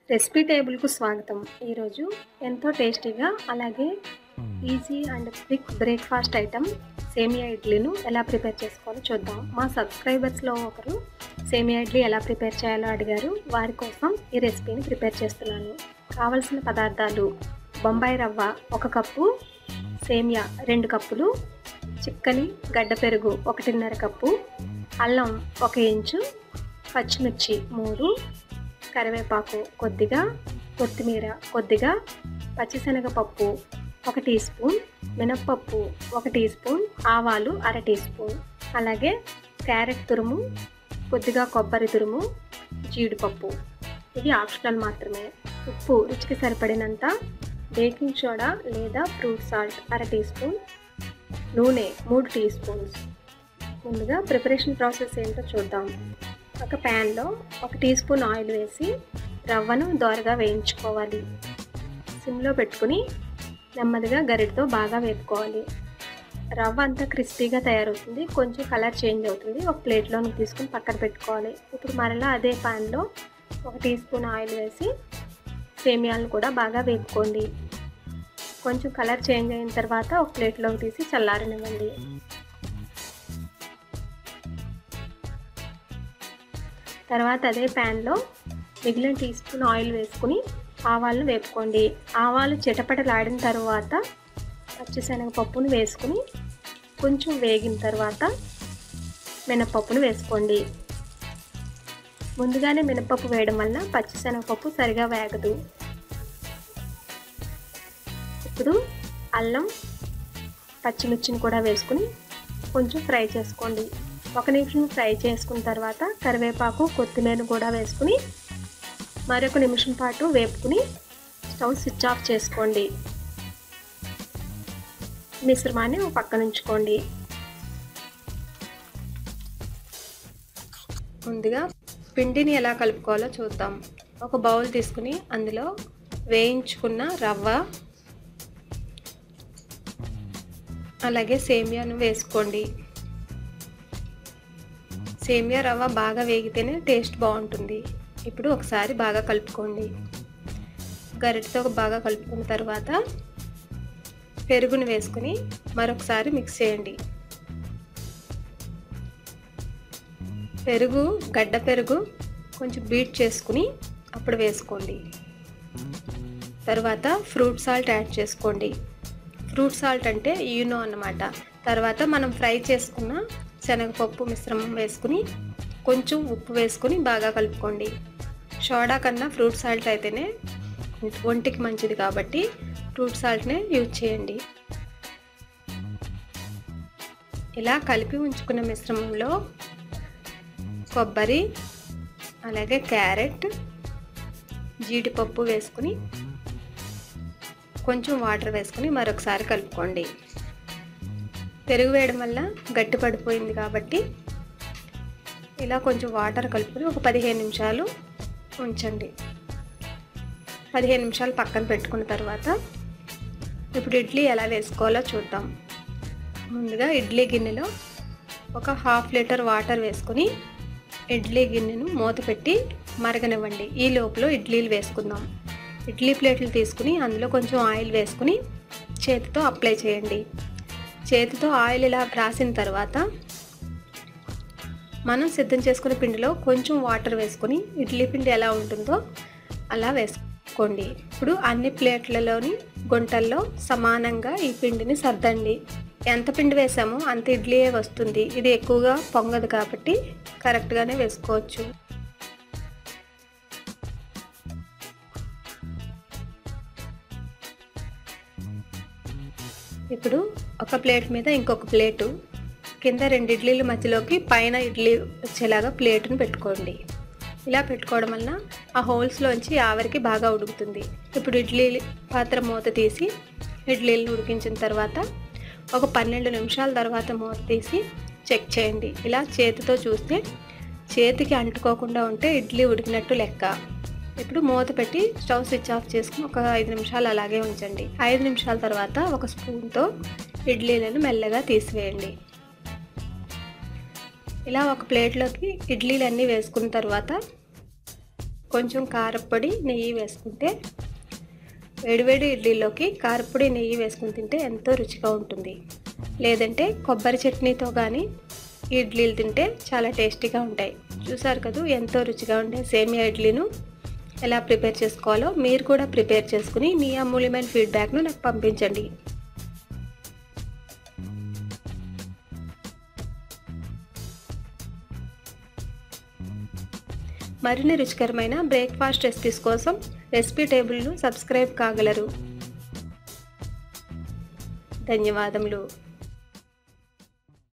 recipe టేబుల్కు స్వాగతం ఈరోజు ఎంతో టేస్టీగా అలాగే easy and quick breakfast item సేమియా ఇడ్లీను ఎలా ప్రిపేర్ చేసుకోవాలో చూద్దాం మా సబ్స్క్రైబర్స్లో ఒకరు సేమియా ఇడ్లీ ఎలా ప్రిపేర్ చేయాలో అడిగారు వారి కోసం ఈ రెసిపీని ప్రిపేర్ చేస్తున్నాను కావలసిన పదార్థాలు బొంబాయి రవ్వ ఒక కప్పు సేమియా రెండు కప్పులు చిక్కని గడ్డ పెరుగు ఒకటిన్నర కప్పు అల్లం ఒక ఇంచు పచ్చిమిర్చి మూడు కరివేపాకు కొద్దిగా కొత్తిమీర కొద్దిగా పచ్చిశనగపప్పు ఒక టీ స్పూన్ మినప్పప్పు ఒక టీ స్పూన్ ఆవాలు అర టీ స్పూన్ అలాగే క్యారెట్ తురుము కొద్దిగా కొబ్బరి తురుము జీడిపప్పు ఇది ఆప్షనల్ మాత్రమే ఉప్పు రుచికి సరిపడినంత బేకింగ్ సోడా లేదా ఫ్రూట్ సాల్ట్ అర టీ స్పూన్ నూనె మూడు టీ స్పూన్స్ ముందుగా ప్రిపరేషన్ ప్రాసెస్ ఏంటో చూద్దాం ఒక ప్యాన్లో ఒక టీ స్పూన్ ఆయిల్ వేసి రవ్వను దోరగా వేయించుకోవాలి సిమ్లో పెట్టుకుని నెమ్మదిగా గరిటతో బాగా వేపుకోవాలి రవ్వ అంతా క్రిస్పీగా తయారవుతుంది కొంచెం కలర్ చేంజ్ అవుతుంది ఒక ప్లేట్లోకి తీసుకుని పక్కన పెట్టుకోవాలి ఇప్పుడు మరలా అదే ప్యాన్లో ఒక టీ స్పూన్ ఆయిల్ వేసి సేమియాలను కూడా బాగా వేపుకోండి కొంచెం కలర్ చేంజ్ అయిన తర్వాత ఒక ప్లేట్లోకి తీసి చల్లారనివ్వండి తర్వాత అదే ప్యాన్లో మిగిలిన టీ స్పూన్ ఆయిల్ వేసుకుని ఆవాలను వేపుకోండి ఆవాలు చిటపటలాడిన తర్వాత పచ్చిశనగపప్పును వేసుకుని కొంచెం వేగిన తర్వాత మినపప్పును వేసుకోండి ముందుగానే మినపప్పు వేయడం వల్ల పచ్చిశనగపప్పు సరిగా వేగదు ఇప్పుడు అల్లం పచ్చిమిర్చిని కూడా వేసుకుని కొంచెం ఫ్రై చేసుకోండి ఒక నిమిషం ఫ్రై చేసుకున్న తర్వాత కరివేపాకు కొత్తిమీర కూడా వేసుకుని మరొక నిమిషం పాటు వేపుకుని స్టవ్ స్విచ్ ఆఫ్ చేసుకోండి మిశ్రమాన్ని ఒక పక్కన ఉంచుకోండి ముందుగా పిండిని ఎలా కలుపుకోవాలో చూద్దాం ఒక బౌల్ తీసుకుని అందులో వేయించుకున్న రవ్వ అలాగే సేమియాను వేసుకోండి సేమియా రవ్వ బాగా వేగితేనే టేస్ట్ బాగుంటుంది ఇప్పుడు ఒకసారి బాగా కలుపుకోండి గరిటతో బాగా కలుపుకున్న తర్వాత పెరుగుని వేసుకుని మరొకసారి మిక్స్ చేయండి పెరుగు గడ్డ పెరుగు కొంచెం బీట్ చేసుకుని అప్పుడు వేసుకోండి తర్వాత ఫ్రూట్ సాల్ట్ యాడ్ చేసుకోండి ఫ్రూట్ సాల్ట్ అంటే యూనో అన్నమాట తర్వాత మనం ఫ్రై చేసుకున్న శనగపప్పు మిశ్రమం వేసుకుని కొంచెం ఉప్పు వేసుకుని బాగా కలుపుకోండి సోడా కన్నా ఫ్రూట్ సాల్ట్ అయితేనే ఒంటికి మంచిది కాబట్టి ఫ్రూట్ సాల్ట్నే యూజ్ చేయండి ఇలా కలిపి ఉంచుకున్న మిశ్రమంలో కొబ్బరి అలాగే క్యారెట్ జీడిపప్పు వేసుకుని కొంచెం వాటర్ వేసుకుని మరొకసారి కలుపుకోండి పెరుగు వేయడం వల్ల గట్టి పడిపోయింది కాబట్టి ఇలా కొంచెం వాటర్ కలుపుకొని ఒక పదిహేను నిమిషాలు ఉంచండి పదిహేను నిమిషాలు పక్కన పెట్టుకున్న తర్వాత ఇప్పుడు ఇడ్లీ ఎలా వేసుకోవాలో చూద్దాం ముందుగా ఇడ్లీ గిన్నెలో ఒక హాఫ్ లీటర్ వాటర్ వేసుకొని ఇడ్లీ గిన్నెను మూత పెట్టి మరగనివ్వండి ఈ లోపల ఇడ్లీలు వేసుకుందాం ఇడ్లీ ప్లేట్లు తీసుకుని అందులో కొంచెం ఆయిల్ వేసుకుని చేతితో అప్లై చేయండి చేతితో ఆయిల్ ఇలా రాసిన తర్వాత మనం సిద్ధం చేసుకున్న పిండిలో కొంచెం వాటర్ వేసుకొని ఇడ్లీ పిండి ఎలా ఉంటుందో అలా వేసుకోండి ఇప్పుడు అన్ని ప్లేట్లలోని గుంటల్లో సమానంగా ఈ పిండిని సర్దండి ఎంత పిండి వేసామో అంత ఇడ్లీయే వస్తుంది ఇది ఎక్కువగా పొంగదు కాబట్టి కరెక్ట్గానే వేసుకోవచ్చు ఇప్పుడు ఒక ప్లేట్ మీద ఇంకొక ప్లేటు కింద రెండు ఇడ్లీల మధ్యలోకి పైన ఇడ్లీ వచ్చేలాగా ప్లేటును పెట్టుకోండి ఇలా పెట్టుకోవడం వలన ఆ హోల్స్లోంచి ఆవిరికి బాగా ఉడుకుతుంది ఇప్పుడు ఇడ్లీ పాత్ర మూత తీసి ఇడ్లీలను ఉడికించిన తర్వాత ఒక పన్నెండు నిమిషాల తర్వాత మూత తీసి చెక్ చేయండి ఇలా చేతితో చూస్తే చేతికి అంటుకోకుండా ఉంటే ఇడ్లీ ఉడికినట్టు లెక్క ఇప్పుడు మూత పెట్టి స్టవ్ స్విచ్ ఆఫ్ చేసుకుని ఒక ఐదు నిమిషాలు అలాగే ఉంచండి ఐదు నిమిషాల తర్వాత ఒక స్పూన్తో ఇడ్లీలను మెల్లగా తీసివేయండి ఇలా ఒక ప్లేట్లోకి ఇడ్లీలన్నీ వేసుకున్న తర్వాత కొంచెం కారప్పొడి నెయ్యి వేసుకుంటే వేడివేడి ఇడ్లీలోకి కారప్పొడి నెయ్యి వేసుకుని తింటే ఎంతో రుచిగా ఉంటుంది లేదంటే కొబ్బరి చట్నీతో కానీ ఇడ్లీలు తింటే చాలా టేస్టీగా ఉంటాయి చూసారు కదా ఎంతో రుచిగా ఉండే సేమియా ఇడ్లీను ఎలా ప్రిపేర్ చేసుకోవాలో మీరు కూడా ప్రిపేర్ చేసుకుని మీ అమూల్యమైన ఫీడ్బ్యాక్ను నాకు పంపించండి మరిన్ని రుచికరమైన బ్రేక్ఫాస్ట్ రెసిపీస్ కోసం రెసిపీ టేబుల్ను సబ్స్క్రైబ్ కాగలరు ధన్యవాదములు